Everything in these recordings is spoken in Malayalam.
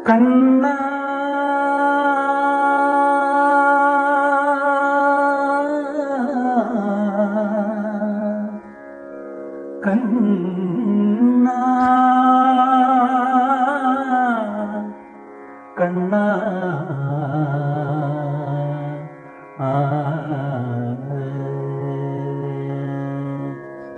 കണ്ണ കണ്ണ കണ്ണ ആ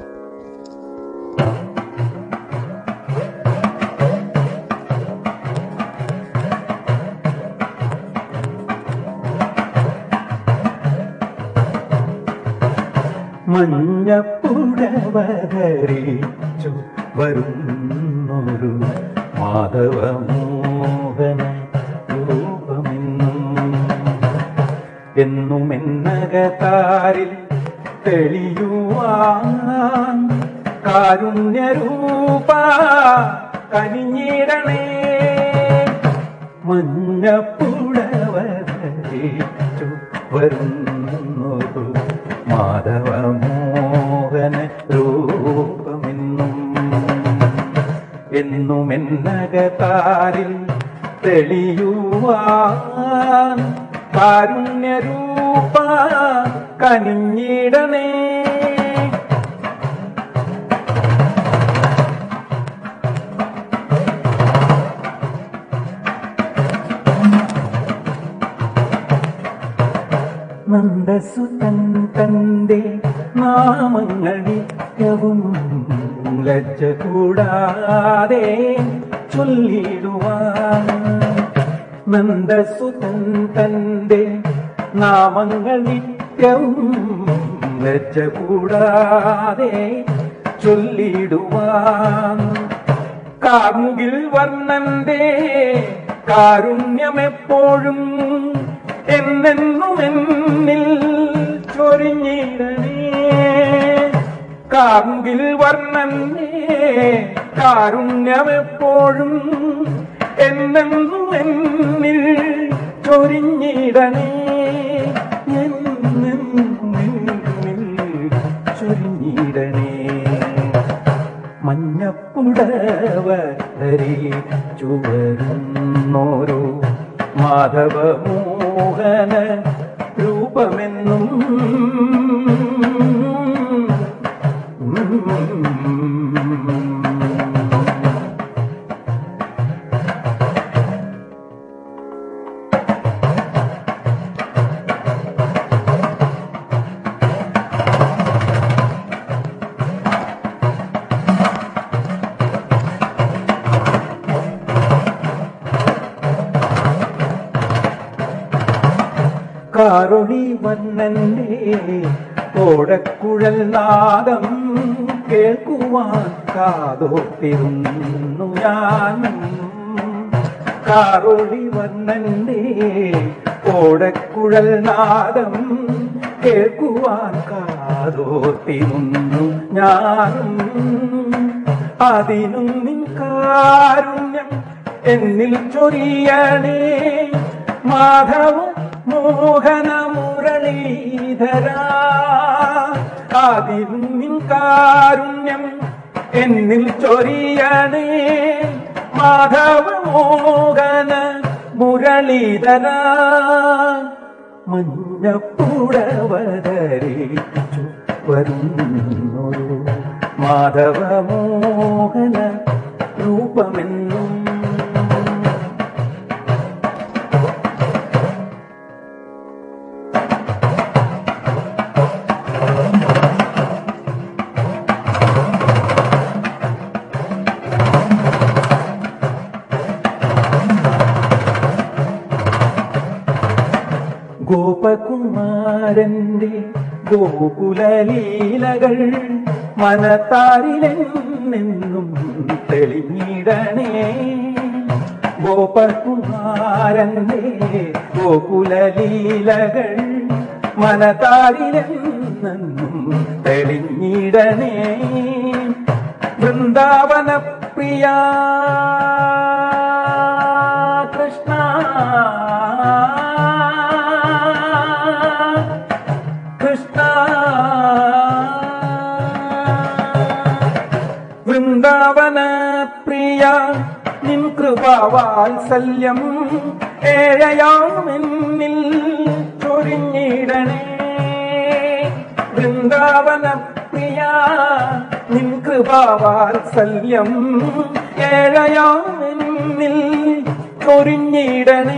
മഞ്ഞപ്പുടവകരിച്ചു വരുന്നൊരു മാധവമോഹന രൂപമെന്നും എന്നും എന്നകതാരിൽ തെളിയുവാൻ കാരുണ്യരൂപ കനിഞ്ഞിടണേ മഞ്ഞപ്പുടവകരിച്ചു വരുന്നൊരു മാധവമോഹന രൂപമെന്നും എന്നും എന്നകതാരിൽ തെളിയുവാൻ കാരുണ്യരൂപ കനിഞ്ഞിടണേ നന്ദസുതൻ തന്റെ നാമങ്ങൾ നിത്യവും ലജ്ജ കൂടാതെ ചൊല്ലിടുവാൻ നന്ദസുതൻ തന്റെ നാമങ്ങൾ നിത്യവും ലജ്ജ കൂടാതെ ചൊല്ലിടുവാൻ കാമുകിൽ വർണ്ണന്റെ കാരുണ്യമെപ്പോഴും എന്നെന്നും എന്നിൽ ചൊരിഞ്ഞിടണേ കാമുകിൽ വർണ്ണന്റെ കാരുണ്യമെപ്പോഴും എന്നെന്നും എന്നിൽ ചൊരിഞ്ഞിടണേ എന്നെന്നും എന്നിൽ ചൊരിഞ്ഞിടണേ മഞ്ഞപ്പുടവ ധരിച്ചു വരുന്നോരോ മാധവമോഹന രൂപമെന്നും കാറൊളി വന്നന്റെ ഓടക്കുഴൽ നാദം കേൾക്കുവാൻ കാതോത്തിരുന്നു ഞാൻ കാറൊളി വന്നന്റെ ഓടക്കുഴൽ നാദം കേൾക്കുവാൻ കാതോത്തിരുന്നു ഞാനും അതിനും നിൻ കാരുണ്യം എന്നിൽ ചൊരിയണേ മാധവ മോഹന മുരളീധര അതിനും നിൻ കാരുണ്യം എന്നിൽ ചൊരിയണേ മാധവ മോഹന മുരളീധര മഞ്ഞപ്പുടവതരിച്ചു വരുന്നൊരു മാധവമോഹന രൂപമെന്നും ഗോപകുമാരന്റെ ഗോകുലലീലകൾ മനത്താരിലെന്നും തെളിഞ്ഞിടണേ ഗോപകുമാരന്റെ ഗോകുലലീലകൾ മനതാരിലെന്നും തെളിഞ്ഞിടണേ വൃന്ദാവന പ്രിയ കൃഷ്ണ കൃഷ്ണ വൃന്ദാവന പ്രിയ നിൻ കൃപാവാ വാത്സല്യം ഏഴയാമെന്നിൽ ചൊരിഞ്ഞിടണേ വൃന്ദാവന പ്രിയ നിൻ കൃപാവാത്സല്യം ഏഴയാമെന്നിൽ ചൊരിഞ്ഞിടണേ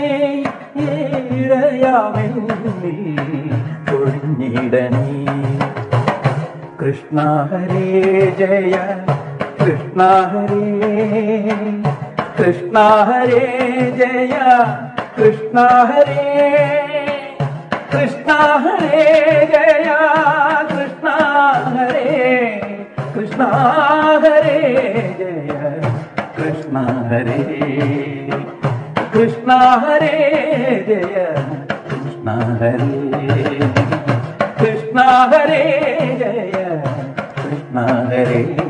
ഏഴയാമെന്നിൽ ചൊരിഞ്ഞിടണേ കൃഷ്ണ ഹരേ ജയ കൃഷ്ണ ഹരേ കൃഷ്ണ ഹരേ ജയ കൃഷ്ണ ഹരേ കൃഷ്ണ ഹരേ ജയ കൃഷ്ണ ഹരേ കൃഷ്ണ ഹരേ ജയ കൃഷ്ണ ഹരേ കൃഷ്ണ ഹരേ ജയ കൃഷ്ണ ഹരേ കൃഷ്ണ ഹരേ ജയ കൃഷ്ണ ഹരേ